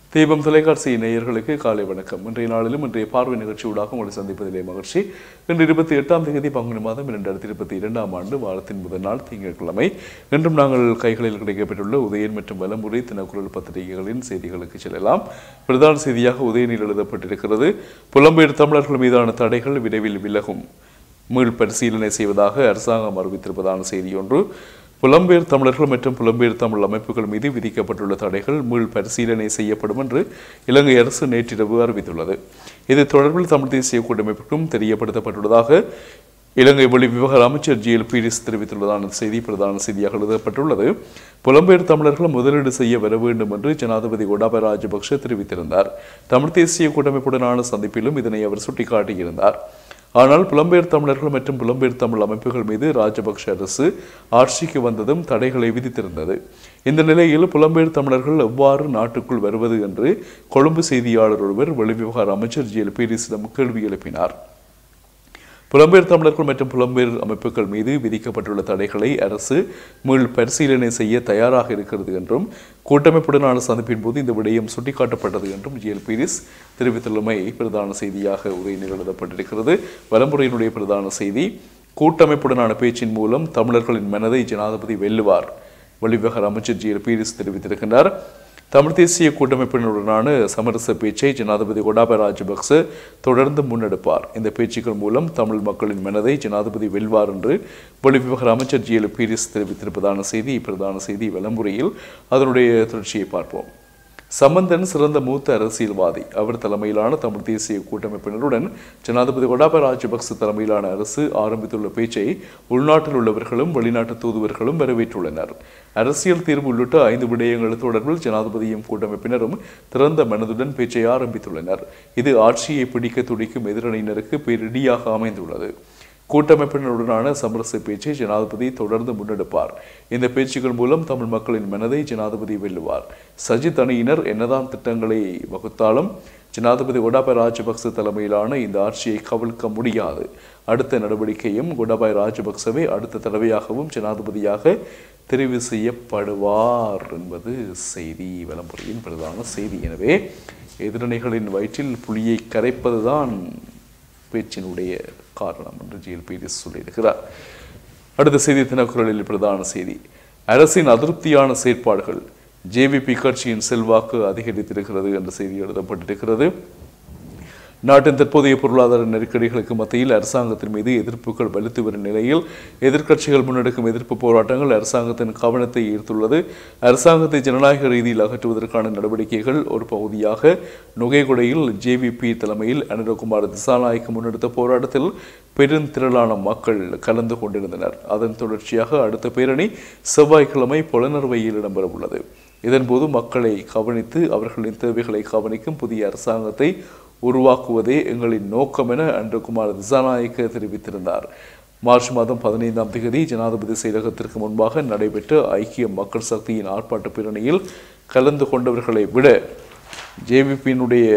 தீபம் தொலைக்காட்சி நேயர்களுக்கு காலை வணக்கம் இன்றைய நாளிலும் இன்றைய பார்வை நிகழ்ச்சியூடாக உங்களை சந்திப்பதிலே மகிழ்ச்சி இன்று இருபத்தி எட்டாம் தேதி பங்குனி மாதம் இரண்டாயிரத்தி இருபத்தி இரண்டாம் ஆண்டு வாரத்தின் முதல் நாள் திங்கட்கிழமை இன்றும் நாங்கள் கைகளில் கிடைக்கப்பெற்றுள்ள உதயன் மற்றும் வலமுறை தினக்குரல் பத்திரிகைகளின் செய்திகளுக்கு செல்லலாம் பிரதான செய்தியாக உதயனில் எழுதப்பட்டிருக்கிறது புலம்பெயர் தமிழர்கள் மீதான தடைகள் விரைவில் விலகும் மீள் பரிசீலனை செய்வதாக அரசாங்கம் அறிவித்திருப்பதான செய்தி ஒன்று புலம்பெயர் தமிழர்கள் மற்றும் புலம்பெயர் தமிழ் அமைப்புகள் மீது விதிக்கப்பட்டுள்ள தடைகள் மீள் பரிசீலனை செய்யப்படும் என்று இலங்கை அரசு நேற்றிரவு அறிவித்துள்ளது இது தொடர்பில் தமிழ் தேசிய கூட்டமைப்புக்கும் தெரியப்படுத்தப்பட்டுள்ளதாக இலங்கை வெளி விவகார அமைச்சர் ஜி எல் பீரிஸ் தெரிவித்துள்ளதான செய்தி பிரதான செய்தியாக எழுதப்பட்டுள்ளது புலம்பெயர் தமிழர்கள் முதலீடு செய்ய வர வேண்டும் என்று ஜனாதிபதி கோட்டாபய ராஜபக்ஷ தெரிவித்திருந்தார் தமிழ் தேசிய கூட்டமைப்புடனான சந்திப்பிலும் இதனை அவர் சுட்டிக்காட்டியிருந்தார் ஆனால் புலம்பெயர் தமிழர்கள் மற்றும் புலம்பெயர் தமிழ் அமைப்புகள் மீது ராஜபக்ஷ அரசு ஆட்சிக்கு வந்ததும் தடைகளை விதித்திருந்தது இந்த நிலையில் புலம்பெயர் தமிழர்கள் எவ்வாறு நாட்டுக்குள் வருவது என்று கொழும்பு செய்தியாளர் ஒருவர் வெளிவிவகார அமைச்சர் ஜி எல் பீரிஸிடம் கேள்வி எழுப்பினார் புலம்பெயர் தமிழர்கள் மற்றும் புலம்பெயர் அமைப்புகள் மீது விதிக்கப்பட்டுள்ள தடைகளை அரசு மீள் பரிசீலனை செய்ய தயாராக இருக்கிறது என்றும் கூட்டமைப்புடனான சந்திப்பின் போது இந்த விடயம் சுட்டிக்காட்டப்பட்டது என்றும் ஜி எல் பீரிஸ் தெரிவித்துள்ளமை பிரதான செய்தியாக உரையில் எழுதப்பட்டிருக்கிறது வலமுறையினுடைய பிரதான செய்தி கூட்டமைப்புடனான பேச்சின் மூலம் தமிழர்களின் மனதை ஜனாதிபதி வெல்லுவார் வெளிவிவகார அமைச்சர் ஜி எல் பீரிஸ் தெரிவித்திருக்கின்றார் தமிழ் தேசிய கூட்டமைப்பினருடனான சமரச பேச்சை ஜனாதிபதி கோட்டாபய ராஜபக்ச தொடர்ந்து முன்னெடுப்பார் இந்த பேச்சுக்கள் மூலம் தமிழ் மக்களின் மனதை ஜனாதிபதி வெல்வார் என்று வெளிவிவகார அமைச்சர் ஜி எல் பீரிஸ் தெரிவித்திருப்பதான செய்தி பிரதான செய்தி விளம்புரையில் அதனுடைய தொடர்ச்சியை பார்ப்போம் சம்பந்தன் சிறந்த மூத்த அரசியல்வாதி அவர் தலைமையிலான தமிழ் தேசிய கூட்டமைப்பினருடன் ஜனாதிபதி கோட்டாபய ராஜபக்ச தலைமையிலான அரசு ஆரம்பித்துள்ள பேச்சை உள்நாட்டில் உள்ளவர்களும் வெளிநாட்டு தூதுவர்களும் வரவேற்றுள்ளனர் அரசியல் தீர்வு உள்ளிட்ட ஐந்து விடயங்கள் தொடர்பில் ஜனாதிபதியும் கூட்டமைப்பினரும் திறந்த மனதுடன் பேச்சை ஆரம்பித்துள்ளனர் இது ஆட்சியை பிடிக்க துடிக்கும் எதிரணியினருக்கு பேரிடியாக அமைந்துள்ளது கூட்டமைப்பினருடனான சமரச பேச்சை ஜனாதிபதி தொடர்ந்து முன்னெடுப்பார் இந்த பேச்சுக்கள் மூலம் தமிழ் மக்களின் மனதை ஜனாதிபதி வெல்லுவார் சஜித் அணியினர் என்னதான் திட்டங்களை வகுத்தாலும் ஜனாதிபதி கோட்டாபாய ராஜபக்ச தலைமையிலான இந்த ஆட்சியை கவிழ்க்க முடியாது அடுத்த நடவடிக்கையும் கோட்டாபாய ராஜபக்சவே அடுத்த தடவையாகவும் ஜனாதிபதியாக தெரிவு செய்யப்படுவார் என்பது செய்தி விளம்பரையின் பிரதான செய்தி எனவே எதிரணிகளின் வயிற்றில் புலியை கரைப்பதுதான் பேச்சினுடைய காரணம் என்று ஜிஎல் பீரிஸ் சொல்லியிருக்கிறார் அடுத்த செய்தி தினக்குரலில் பிரதான செய்தி அரசின் அதிருப்தியான செயற்பாடுகள் ஜேவிபி கட்சியின் செல்வாக்கு அதிகரித்திருக்கிறது என்ற செய்தி எழுதப்பட்டிருக்கிறது நாட்டின் தற்போதைய பொருளாதார நெருக்கடிகளுக்கு மத்தியில் அரசாங்கத்தின் மீது எதிர்ப்புகள் வலுத்து வரும் நிலையில் எதிர்க்கட்சிகள் முன்னெடுக்கும் எதிர்ப்பு போராட்டங்கள் அரசாங்கத்தின் கவனத்தை ஈர்த்துள்ளது அரசாங்கத்தை ஜனநாயக ரீதியில் அகற்றுவதற்கான நடவடிக்கைகள் ஒரு பகுதியாக நுகைகுடையில் ஜேவிபி தலைமையில் அனுரகுமார் திசாநாயக்கு முன்னெடுத்த போராட்டத்தில் பெருந்திரளான மக்கள் கலந்து கொண்டிருந்தனர் அதன் தொடர்ச்சியாக அடுத்த பேரணி செவ்வாய்க்கிழமை புலனர்வையில் இடம்பெறவுள்ளது இதன்போது மக்களை கவனித்து அவர்களின் தேவைகளை கவனிக்கும் புதிய அரசாங்கத்தை உருவாக்குவதே எங்களின் நோக்கம் என அன்றகுமார் திசாநாயக்க தெரிவித்திருந்தார் மார்ச் மாதம் பதினைந்தாம் தேதி ஜனாதிபதி செயலகத்திற்கு முன்பாக நடைபெற்ற ஐக்கிய மக்கள் சக்தியின் ஆர்ப்பாட்ட பேரணியில் கலந்து கொண்டவர்களை விட ஜேவிபியினுடைய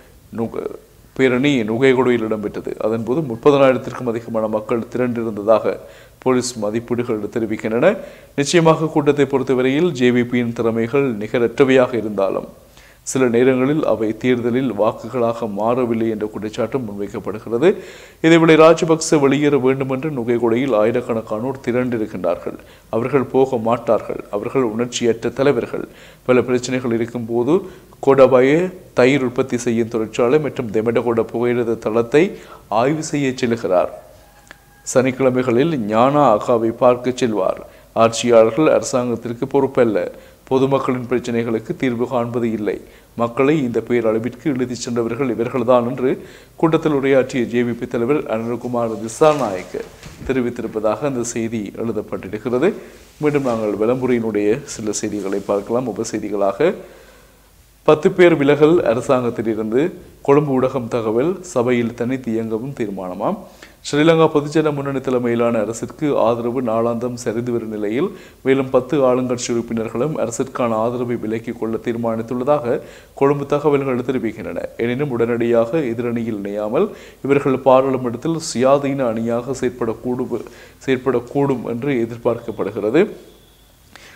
பேரணி நுகைகொடையில் இடம்பெற்றது அதன்போது முப்பதனாயிரத்திற்கும் அதிகமான மக்கள் திரண்டிருந்ததாக போலீஸ் மதிப்பீடுகள் தெரிவிக்கின்றன நிச்சயமாக கூட்டத்தை பொறுத்தவரையில் ஜேவிபியின் திறமைகள் நிகரற்றவையாக இருந்தாலும் சில நேரங்களில் அவை தேர்தலில் வாக்குகளாக மாறவில்லை என்ற குற்றச்சாட்டும் முன்வைக்கப்படுகிறது இதேவேளை ராஜபக்ச வெளியேற வேண்டும் என்று நுகைகொடையில் ஆயிரக்கணக்கானோர் திரண்டிருக்கின்றார்கள் அவர்கள் போக மாட்டார்கள் அவர்கள் உணர்ச்சியற்ற தலைவர்கள் பல பிரச்சனைகள் இருக்கும்போது கோடபாய தயிர் உற்பத்தி செய்யும் தொழிற்சாலை மற்றும் தெமடகோட புகையிரத தளத்தை ஆய்வு செய்ய செல்கிறார் சனிக்கிழமைகளில் ஞானா அகாவை பார்க்க செல்வார் ஆட்சியாளர்கள் அரசாங்கத்திற்கு பொறுப்பல்ல பொதுமக்களின் பிரச்சனைகளுக்கு தீர்வு காண்பது இல்லை மக்களை இந்த பேரளவிற்கு இழுத்துச் சென்றவர்கள் இவர்கள்தான் என்று கூட்டத்தில் உரையாற்றிய ஜேவிபி தலைவர் அனுகுமார் திசாநாயக்க தெரிவித்திருப்பதாக அந்த செய்தி எழுதப்பட்டிருக்கிறது மீண்டும் நாங்கள் விளம்புரையினுடைய சில செய்திகளை பார்க்கலாம் உப செய்திகளாக பத்து பேர் விலகல் அரசாங்கத்திலிருந்து கொழும்பு ஊடகம் தகவல் சபையில் தனித்து இயங்கவும் தீர்மானமாம் ஸ்ரீலங்கா பொதுஜன முன்னணி தலைமையிலான அரசிற்கு ஆதரவு நாளாந்தம் சரிந்து வரும் நிலையில் மேலும் பத்து ஆளுங்கட்சி உறுப்பினர்களும் அரசிற்கான ஆதரவை விலக்கிக் கொள்ள தீர்மானித்துள்ளதாக கொழும்பு தகவல்கள் தெரிவிக்கின்றன எனினும் உடனடியாக எதிரணியில் இணையாமல் இவர்கள் பாராளுமன்றத்தில் சுயாதீன அணியாக செயற்படக்கூடும் செயற்படக்கூடும் என்று எதிர்பார்க்கப்படுகிறது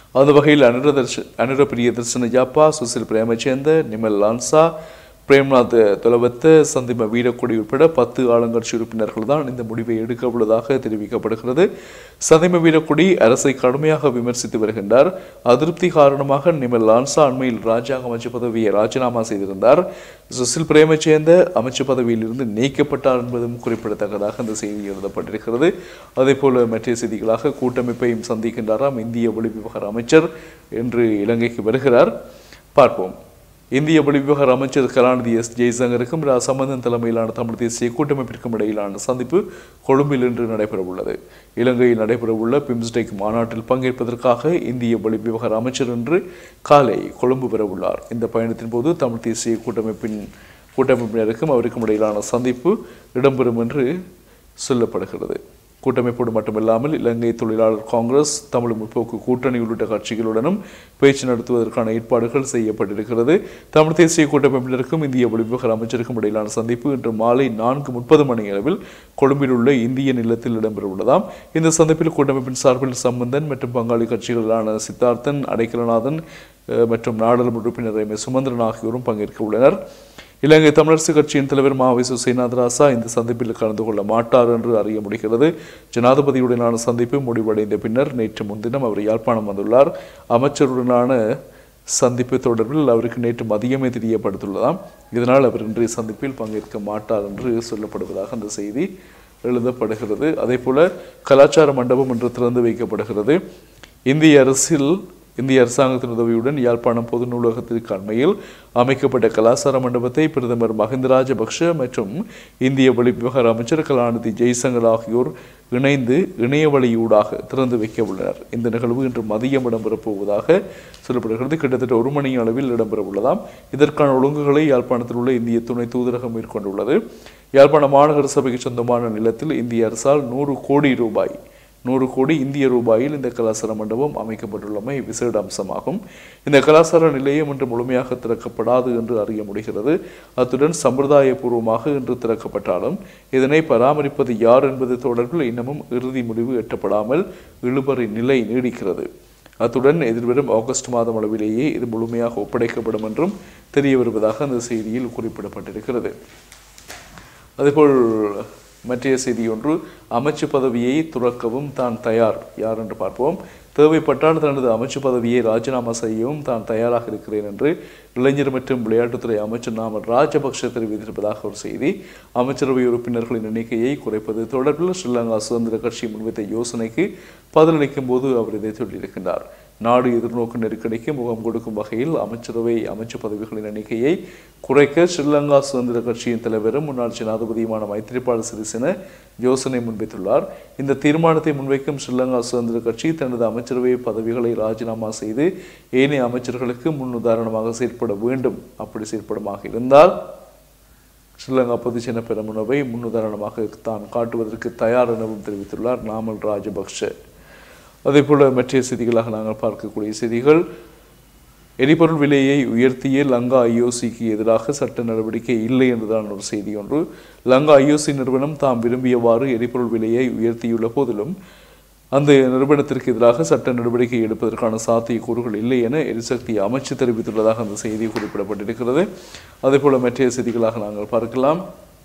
அந்த வகையில் அனுர தர்ஷ அனுர பிரிய தர்சன ஜாப்பா சுசில் பிரேமச்சேந்த நிமல் லான்சா பிரேம்நாத் தொலவத்த சந்திம வீரக்கொடி உட்பட பத்து ஆளுங்கட்சி உறுப்பினர்கள் தான் இந்த முடிவை எடுக்க உள்ளதாக தெரிவிக்கப்படுகிறது சந்திம வீரக்கொடி அரசை கடுமையாக விமர்சித்து வருகின்றார் அதிருப்தி காரணமாக நிமல் லான்சா அண்மையில் ராஜாங்க அமைச்சு பதவியை ராஜினாமா செய்திருந்தார் சுசில் பிரேமச்சேந்த அமைச்சு பதவியிலிருந்து நீக்கப்பட்டார் என்பதும் குறிப்பிடத்தக்கதாக இந்த செய்தி எழுதப்பட்டிருக்கிறது அதே போல மற்ற செய்திகளாக கூட்டமைப்பையும் சந்திக்கின்றாராம் இந்திய வெளிவிவகார அமைச்சர் என்று இலங்கைக்கு வருகிறார் பார்ப்போம் இந்திய வெளிவிவகார அமைச்சர் கலாநிதி எஸ் ஜெய்சங்கருக்கும் ரா சம்பந்தன் தலைமையிலான தமிழ் தேசிய கூட்டமைப்பிற்கும் இடையிலான சந்திப்பு கொழும்பில் இன்று நடைபெறவுள்ளது இலங்கையில் நடைபெறவுள்ள பிம்ஸ்டெக் மாநாட்டில் பங்கேற்பதற்காக இந்திய வெளிவிவகார அமைச்சர் இன்று காலை கொழும்பு பெறவுள்ளார் இந்த பயணத்தின் போது தமிழ் தேசிய கூட்டமைப்பின் கூட்டமைப்பினருக்கும் அவருக்கும் இடையிலான சந்திப்பு இடம்பெறும் என்று சொல்லப்படுகிறது கூட்டமைப்போடு மட்டுமில்லாமல் இலங்கை தொழிலாளர் காங்கிரஸ் தமிழ் முற்போக்கு கூட்டணி உள்ளிட்ட கட்சிகளுடனும் பேச்சு நடத்துவதற்கான ஏற்பாடுகள் செய்யப்பட்டிருக்கிறது தமிழ் தேசிய கூட்டமைப்பினருக்கும் இந்திய வெளிவிவகார அமைச்சருக்கும் இடையிலான சந்திப்பு இன்று மாலை நான்கு முப்பது மணி அளவில் கொழும்பில் உள்ள இந்திய நிலத்தில் இடம்பெறவுள்ளதாம் இந்த சந்திப்பில் கூட்டமைப்பின் சார்பில் சம்பந்தன் மற்றும் பங்காளி கட்சிகளான சித்தார்த்தன் அடைக்கலநாதன் அஹ், மற்றும் நாடாளுமன்ற உறுப்பினர் எம் எஸ் சுமந்திரன் ஆகியோரும் பங்கேற்க உள்ளனர் இலங்கை தமிழரசு கட்சியின் தலைவர் மாவிசு சேனாதராசா இந்த சந்திப்பில் கலந்து கொள்ள மாட்டார் என்று அறிய முடிகிறது ஜனாதிபதியுடனான சந்திப்பு முடிவடைந்த பின்னர் நேற்று முன்தினம் அவர் யாழ்ப்பாணம் வந்துள்ளார் அமைச்சருடனான சந்திப்பு தொடர்பில் அவருக்கு நேற்று மதியமே தெரியப்படுத்தியுள்ளதாம் இதனால் அவர் இன்றைய சந்திப்பில் பங்கேற்க மாட்டார் என்று சொல்லப்படுவதாக அந்த செய்தி எழுதப்படுகிறது அதே போல கலாச்சார மண்டபம் என்று திறந்து வைக்கப்படுகிறது இந்திய அரசில் இந்திய அரசாங்கத்தின் உதவியுடன் யாழ்ப்பாணம் பொது நூலகத்திற்கு அண்மையில் அமைக்கப்பட்ட கலாசார மண்டபத்தை பிரதமர் மஹிந்த ராஜபக்ஷ மற்றும் இந்திய வெளிவிவகார அமைச்சர் கலாநிதி ஜெய்சங்கர் ஆகியோர் இணைந்து இணைய வழியூடாக திறந்து வைக்க உள்ளனர் இந்த நிகழ்வு இன்று மதியம் இடம்பெறப் போவதாக சொல்லப்படுகிறது கிட்டத்தட்ட ஒரு மணி அளவில் இடம்பெற உள்ளதாம் இதற்கான ஒழுங்குகளை யாழ்ப்பாணத்தில் உள்ள இந்திய துணை தூதரகம் மேற்கொண்டுள்ளது யாழ்ப்பாண மாநகர சபைக்கு சொந்தமான நிலத்தில் இந்திய அரசால் நூறு கோடி ரூபாய் நூறு கோடி இந்திய ரூபாயில் இந்த கலாசார மண்டபம் அமைக்கப்பட்டுள்ளமை விசேட அம்சமாகும் இந்த கலாசார நிலையம் இன்று முழுமையாக திறக்கப்படாது என்று அறிய முடிகிறது அத்துடன் சம்பிரதாயபூர்வமாக இன்று திறக்கப்பட்டாலும் இதனை பராமரிப்பது யார் என்பது தொடர்பில் இன்னமும் இறுதி முடிவு எட்டப்படாமல் இழுபறி நிலை நீடிக்கிறது அத்துடன் எதிர்வரும் ஆகஸ்ட் மாதம் அளவிலேயே இது முழுமையாக ஒப்படைக்கப்படும் என்றும் தெரிய வருவதாக அந்த செய்தியில் குறிப்பிடப்பட்டிருக்கிறது அதேபோல் மற்றைய செய்தி ஒன்று அமைச்சு பதவியை துறக்கவும் தான் தயார் யார் என்று பார்ப்போம் தேவைப்பட்டால் தனது அமைச்சு பதவியை ராஜினாமா செய்யவும் தான் தயாராக இருக்கிறேன் என்று இளைஞர் மற்றும் விளையாட்டுத்துறை அமைச்சர் நாமல் ராஜபக்ஷ தெரிவித்திருப்பதாக ஒரு செய்தி அமைச்சரவை உறுப்பினர்களின் எண்ணிக்கையை குறைப்பது தொடர்பில் ஸ்ரீலங்கா சுதந்திர கட்சி முன்வைத்த யோசனைக்கு பதிலளிக்கும் போது அவர் இதை சொல்லியிருக்கின்றார் நாடு எதிர்நோக்கு நெருக்கடிக்கு முகம் கொடுக்கும் வகையில் அமைச்சரவை அமைச்சு பதவிகளின் எண்ணிக்கையை குறைக்க ஸ்ரீலங்கா சுதந்திர கட்சியின் தலைவரும் முன்னாள் ஜனாதிபதியுமான மைத்திரிபால சிறிசேன யோசனை முன்வைத்துள்ளார் இந்த தீர்மானத்தை முன்வைக்கும் ஸ்ரீலங்கா சுதந்திர கட்சி தனது அமைச்சரவை பதவிகளை ராஜினாமா செய்து ஏனைய அமைச்சர்களுக்கு முன் உதாரணமாக செயற்பட வேண்டும் அப்படி செயற்படுமாக இருந்தால் ஸ்ரீலங்கா பொதுஜன பெரமுனவை முன்னுதாரணமாக தான் காட்டுவதற்கு தயார் எனவும் தெரிவித்துள்ளார் நாமல் ராஜபக்ஷ அதேபோல மற்ற செய்திகளாக நாங்கள் பார்க்கக்கூடிய செய்திகள் எரிபொருள் விலையை உயர்த்திய லங்கா ஐஓசிக்கு எதிராக சட்ட நடவடிக்கை இல்லை என்றுதான் ஒரு செய்தி ஒன்று லங்கா ஐஓசி நிறுவனம் தாம் விரும்பியவாறு எரிபொருள் விலையை உயர்த்தியுள்ள போதிலும் அந்த நிறுவனத்திற்கு எதிராக சட்ட நடவடிக்கை எடுப்பதற்கான சாத்தியக்கூறுகள் இல்லை என எரிசக்தி அமைச்சு தெரிவித்துள்ளதாக அந்த செய்தி குறிப்பிடப்பட்டிருக்கிறது அதேபோல மற்ற செய்திகளாக நாங்கள் பார்க்கலாம்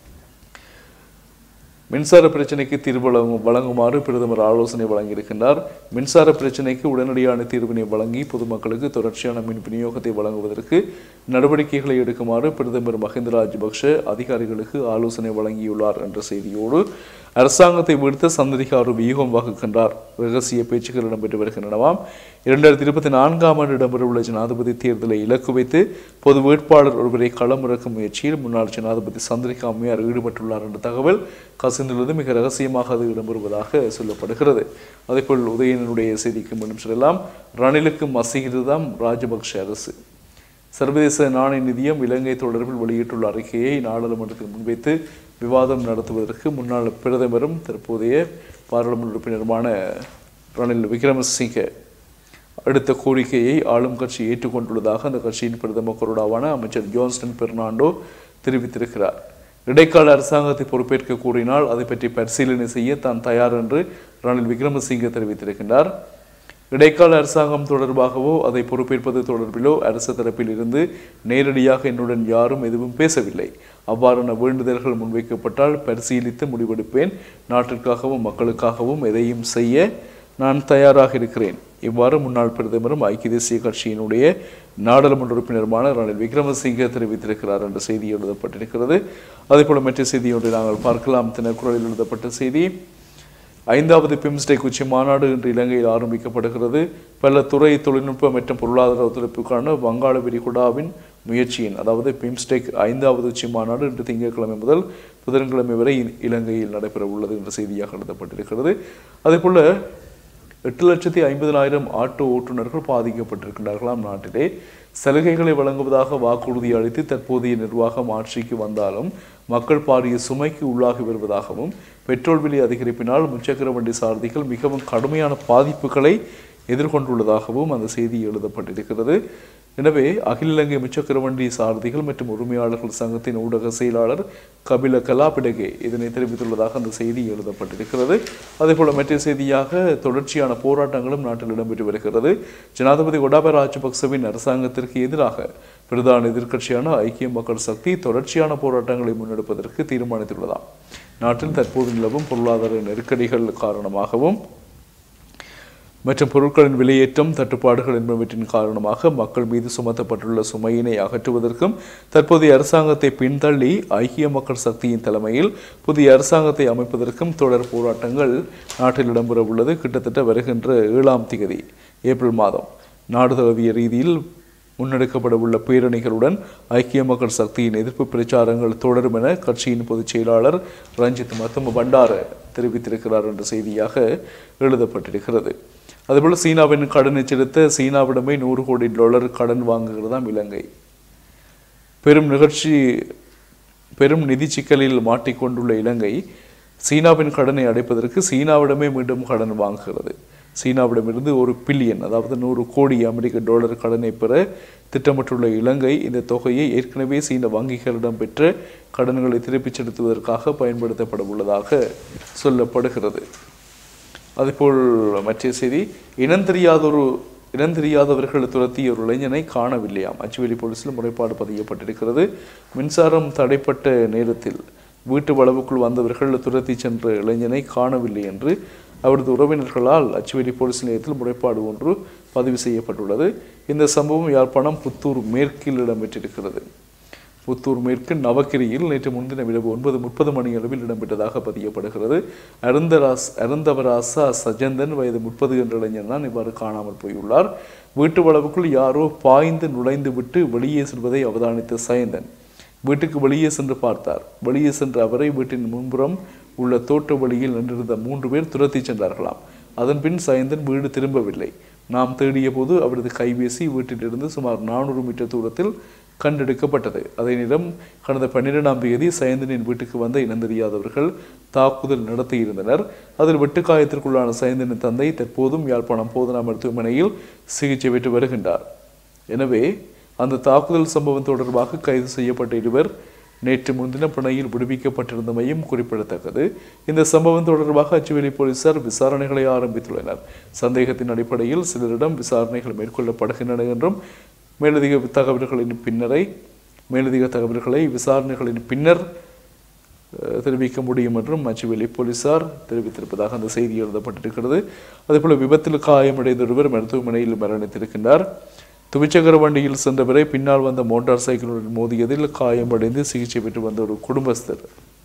மின்சார பிரச்சினைக்கு தீர்வு வழங்கும் வழங்குமாறு பிரதமர் ஆலோசனை வழங்கியிருக்கின்றார் மின்சார பிரச்சினைக்கு உடனடியான தீர்வினை வழங்கி பொதுமக்களுக்கு தொடர்ச்சியான மின் விநியோகத்தை வழங்குவதற்கு நடவடிக்கைகளை எடுக்குமாறு பிரதமர் மஹிந்த ராஜபக்ஷ அதிகாரிகளுக்கு ஆலோசனை வழங்கியுள்ளார் என்ற செய்தியோடு அரசாங்கத்தை வீழ்த்த சந்ததிகார் வியூகம் வகுக்கின்றார் ரகசிய பேச்சுக்கள் இடம்பெற்று வருகின்றனவாம் இரண்டாயிரத்தி இருபத்தி நான்காம் ஆண்டு இடம்பெறவுள்ள ஜனாதிபதி தேர்தலை இலக்கு வைத்து பொது வேட்பாளர் ஒருவரை களமிறக்கும் முயற்சியில் முன்னாள் ஜனாதிபதி சந்திரிகா அம்மையார் ஈடுபட்டுள்ளார் என்ற தகவல் கசிந்துள்ளது மிக ரகசியமாக அது இடம்பெறுவதாக சொல்லப்படுகிறது அதேபோல் உதயனனுடைய செய்திக்கு மீண்டும் செல்லலாம் ரணிலுக்கு மசிகிறதாம் ராஜபக்ஷ அரசு சர்வதேச நாணய நிதியம் இலங்கை தொடர்பில் வெளியிட்டுள்ள அறிக்கையை நாடாளுமன்றத்தில் முன்வைத்து விவாதம் நடத்துவதற்கு முன்னாள் பிரதமரும் தற்போதைய பாராளுமன்ற உறுப்பினருமான ரணில் விக்ரமசிங்கே அடுத்த கோரிக்கையை ஆளும் கட்சி ஏற்றுக்கொண்டுள்ளதாக அந்த கட்சியின் பிரதம கொறடாவான அமைச்சர் ஜோன்ஸ்டன் பெர்னாண்டோ தெரிவித்திருக்கிறார் இடைக்கால அரசாங்கத்தை பொறுப்பேற்க கூறினால் அதை பற்றி பரிசீலனை செய்ய தான் தயார் என்று ரணில் விக்ரமசிங்கே தெரிவித்திருக்கின்றார் இடைக்கால அரசாங்கம் தொடர்பாகவோ அதை பொறுப்பேற்பது தொடர்பிலோ அரசு தரப்பில் இருந்து நேரடியாக என்னுடன் யாரும் எதுவும் பேசவில்லை அவ்வாறான வேண்டுதல்கள் முன்வைக்கப்பட்டால் பரிசீலித்து முடிவெடுப்பேன் நாட்டிற்காகவும் மக்களுக்காகவும் எதையும் செய்ய நான் தயாராக இருக்கிறேன் இவ்வாறு முன்னாள் பிரதமரும் ஐக்கிய தேசிய கட்சியினுடைய நாடாளுமன்ற உறுப்பினருமான ரணில் விக்ரமசிங்க தெரிவித்திருக்கிறார் என்ற செய்தி எழுதப்பட்டிருக்கிறது அதேபோல மற்ற செய்தி ஒன்றை நாங்கள் பார்க்கலாம் தினக்குரலில் எழுதப்பட்ட செய்தி ஐந்தாவது பிம்ஸ்டெக் உச்சி மாநாடு இன்று இலங்கையில் ஆரம்பிக்கப்படுகிறது பல துறை தொழில்நுட்ப மற்றும் பொருளாதார ஒத்துழைப்புக்கான வங்காள விரிகுடாவின் முயற்சியின் அதாவது பிம்ஸ்டெக் ஐந்தாவது உச்சி மாநாடு இன்று திங்கட்கிழமை முதல் புதன்கிழமை வரை இ- இலங்கையில் நடைபெற உள்ளது என்ற செய்தியாக எழுதப்பட்டிருக்கிறது அதேபோல எட்டு லட்சத்தி ஐம்பதனாயிரம் ஆட்டோ ஓட்டுநர்கள் பாதிக்கப்பட்டிருக்கின்றார்களாம் நாட்டிலே சலுகைகளை வழங்குவதாக வாக்குறுதி அளித்து தற்போதைய நிர்வாகம் ஆட்சிக்கு வந்தாலும் மக்கள் பாரிய சுமைக்கு உள்ளாகி வருவதாகவும் பெட்ரோல் விலை அதிகரிப்பினால் முச்சக்கர வண்டி சாரதிகள் மிகவும் கடுமையான பாதிப்புகளை எதிர்கொண்டுள்ளதாகவும் அந்த செய்தி எழுதப்பட்டிருக்கிறது எனவே அகில இலங்கை முச்சக்கர வண்டி சாரதிகள் மற்றும் உரிமையாளர்கள் சங்கத்தின் ஊடக செயலாளர் கபில கலாபிடகே இதனை தெரிவித்துள்ளதாக அந்த செய்தி எழுதப்பட்டிருக்கிறது அதேபோல மற்ற செய்தியாக தொடர்ச்சியான போராட்டங்களும் நாட்டில் இடம்பெற்று வருகிறது ஜனாதிபதி கோட்டாபய ராஜபக்சவின் அரசாங்கத்திற்கு எதிராக பிரதான எதிர்க்கட்சியான ஐக்கிய மக்கள் சக்தி தொடர்ச்சியான போராட்டங்களை முன்னெடுப்பதற்கு தீர்மானித்துள்ளதாம் நாட்டில் தற்போது நிலவும் பொருளாதார நெருக்கடிகள் காரணமாகவும் மற்றும் பொருட்களின் விலையேற்றம் தட்டுப்பாடுகள் என்பவற்றின் காரணமாக மக்கள் மீது சுமத்தப்பட்டுள்ள சுமையினை அகற்றுவதற்கும் தற்போதைய அரசாங்கத்தை பின்தள்ளி ஐக்கிய மக்கள் சக்தியின் தலைமையில் புதிய அரசாங்கத்தை அமைப்பதற்கும் தொடர் போராட்டங்கள் நாட்டில் இடம்பெற உள்ளது கிட்டத்தட்ட வருகின்ற ஏழாம் திகதி ஏப்ரல் மாதம் நாடு தழுவிய ரீதியில் முன்னெடுக்கப்பட உள்ள பேரணிகளுடன் ஐக்கிய மக்கள் சக்தியின் எதிர்ப்பு பிரச்சாரங்கள் தொடரும் என கட்சியின் பொதுச் செயலாளர் ரஞ்சித் மத்தும பண்டார தெரிவித்திருக்கிறார் என்ற செய்தியாக எழுதப்பட்டிருக்கிறது அதேபோல சீனாவின் கடனை செலுத்த சீனாவிடமே நூறு கோடி டாலர் கடன் வாங்குகிறதாம் இலங்கை பெரும் நிகழ்ச்சி பெரும் நிதி சிக்கலில் மாட்டிக்கொண்டுள்ள இலங்கை சீனாவின் கடனை அடைப்பதற்கு சீனாவிடமே மீண்டும் கடன் வாங்குகிறது சீனாவிடமிருந்து ஒரு பில்லியன் அதாவது நூறு கோடி அமெரிக்க டாலர் கடனை பெற திட்டமிட்டுள்ள இலங்கை இந்த தொகையை ஏற்கனவே சீன வங்கிகளிடம் பெற்ற கடன்களை திருப்பிச் செலுத்துவதற்காக பயன்படுத்தப்பட உள்ளதாக சொல்லப்படுகிறது அதேபோல் மற்ற செய்தி இனம் தெரியாதொரு இனம் தெரியாதவர்கள் துரத்திய ஒரு இளைஞனை காணவில்லையாம் அச்சுவேலி போலீசில் முறைப்பாடு பதியப்பட்டிருக்கிறது மின்சாரம் தடைப்பட்ட நேரத்தில் வீட்டு வளவுக்குள் வந்தவர்கள் துரத்தி சென்ற இளைஞனை காணவில்லை என்று அவரது உறவினர்களால் அச்சுவேலி போலீஸ் நிலையத்தில் முறைப்பாடு ஒன்று பதிவு செய்யப்பட்டுள்ளது இந்த சம்பவம் யாழ்ப்பாணம் புத்தூர் மேற்கில் இடம்பெற்றிருக்கிறது புத்தூர் மேற்கு நவக்கிரியில் நேற்று முன்தினம் இரவு ஒன்பது முப்பது மணி அளவில் இடம்பெற்றதாக பதியப்படுகிறது அருந்தராஸ் அருந்தவராசா சஜந்தன் வயது முப்பது என்ற இளைஞர் தான் இவ்வாறு காணாமல் போயுள்ளார் வீட்டு வளவுக்குள் யாரோ பாய்ந்து நுழைந்து விட்டு வெளியே செல்வதை அவதானித்த சயந்தன் வீட்டுக்கு வெளியே சென்று பார்த்தார் வெளியே சென்ற அவரை வீட்டின் முன்புறம் உள்ள தோட்ட வழியில் நின்றிருந்த மூன்று பேர் துரத்தி சென்றார்களாம் அதன்பின் சயந்தன் வீடு திரும்பவில்லை நாம் தேடிய போது அவரது கைபேசி வீட்டிலிருந்து சுமார் நானூறு மீட்டர் தூரத்தில் கண்டெடுக்கப்பட்டது அதே நேரம் கடந்த பன்னிரெண்டாம் தேதி சயந்தனின் வீட்டுக்கு வந்த இனம் தெரியாதவர்கள் தாக்குதல் நடத்தியிருந்தனர் அதில் வெட்டுக்காயத்திற்குள்ளான சயந்தனின் தந்தை தற்போதும் யாழ்ப்பாணம் போதனா மருத்துவமனையில் சிகிச்சை பெற்று வருகின்றார் எனவே அந்த தாக்குதல் சம்பவம் தொடர்பாக கைது செய்யப்பட்ட இருவர் நேற்று முன்தினம் பிணையில் விடுவிக்கப்பட்டிருந்தமையும் குறிப்பிடத்தக்கது இந்த சம்பவம் தொடர்பாக அச்சுவேலி போலீசார் விசாரணைகளை ஆரம்பித்துள்ளனர் சந்தேகத்தின் அடிப்படையில் சிலரிடம் விசாரணைகள் மேற்கொள்ளப்படுகின்றன என்றும் மேலதிக தகவல்களின் பின்னரை மேலதிக தகவல்களை விசாரணைகளின் பின்னர் அஹ், தெரிவிக்க முடியும் என்றும் மச்சுவேலி போலீசார் தெரிவித்திருப்பதாக அந்த செய்தி எழுதப்பட்டிருக்கிறது அதேபோல விபத்தில் காயமடைந்த ஒருவர் மருத்துவமனையில் மரணித்திருக்கின்றார் துவிச்சக்கர வண்டியில் சென்றவரை பின்னால் வந்த மோட்டார் சைக்கிளுடன் மோதியதில் காயமடைந்து சிகிச்சை பெற்று வந்த ஒரு குடும்பஸ்தர்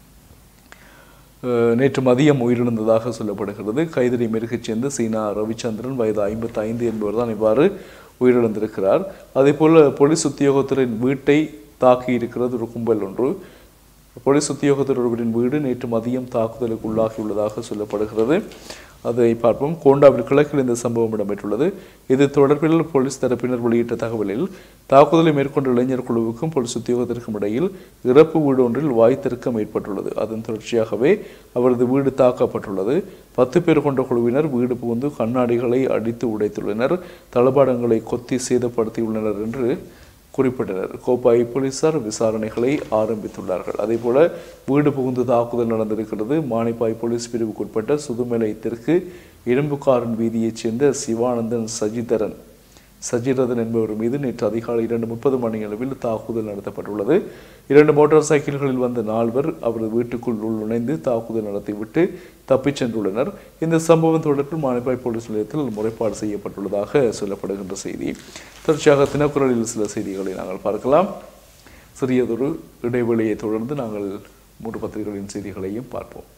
அஹ், நேற்று மதியம் உயிரிழந்ததாக சொல்லப்படுகிறது கைதறி மெருகைச் சேர்ந்த சீனா ரவிச்சந்திரன் வயது ஐம்பத்தி ஐந்து என்பவர் தான் இவ்வாறு உயிரிழந்திருக்கிறார் அதேபோல போலீஸ் உத்தியோகத்தரின் வீட்டை தாக்கி இருக்கிறது ஒரு கும்பல் ஒன்று போலீஸ் உத்தியோகத்தர் ஒருவரின் வீடு நேற்று மதியம் தாக்குதலுக்கு உள்ளாகியுள்ளதாக சொல்லப்படுகிறது அதை பார்ப்போம் கோண்டாவில் கிழக்கில் இந்த சம்பவம் இடம்பெற்றுள்ளது இது தொடர்பில் போலீஸ் தரப்பினர் வெளியிட்ட தகவலில் தாக்குதலை மேற்கொண்ட இளைஞர் குழுவுக்கும் போலீஸ் உத்தியோகத்திற்கும் இடையில் இறப்பு வீடு ஒன்றில் வாய் தர்க்கம் ஏற்பட்டுள்ளது அதன் தொடர்ச்சியாகவே அவரது வீடு தாக்கப்பட்டுள்ளது பத்து பேர் கொண்ட குழுவினர் வீடு புகுந்து கண்ணாடிகளை அடித்து உடைத்துள்ளனர் தளபாடங்களை கொத்தி சேதப்படுத்தியுள்ளனர் என்று குறிப்பிட்டனர் கோப்பாய் போலீசார் விசாரணைகளை ஆரம்பித்துள்ளார்கள் அதேபோல வீடு புகுந்து தாக்குதல் நடந்திருக்கிறது மானிப்பாய் போலீஸ் பிரிவுக்குட்பட்ட சுதுமலை தெற்கு இரும்புக்காரன் வீதியைச் சேர்ந்த சிவானந்தன் சஜிதரன் சஜிரதன் என்பவர் மீது நேற்று அதிகாலை இரண்டு முப்பது மணி அளவில் தாக்குதல் நடத்தப்பட்டுள்ளது இரண்டு மோட்டார் சைக்கிள்களில் வந்த நால்வர் அவரது வீட்டுக்குள் உள்நுழைந்து தாக்குதல் நடத்திவிட்டு தப்பிச் சென்றுள்ளனர் இந்த சம்பவம் தொடர்பில் மானிப்பாய் போலீஸ் நிலையத்தில் முறைப்பாடு செய்யப்பட்டுள்ளதாக சொல்லப்படுகின்ற செய்தி தொடர்ச்சியாக தினக்குரலில் சில செய்திகளை நாங்கள் பார்க்கலாம் சிறியதொரு இடைவெளியை தொடர்ந்து நாங்கள் மூன்று பத்திரிகைகளின் செய்திகளையும் பார்ப்போம்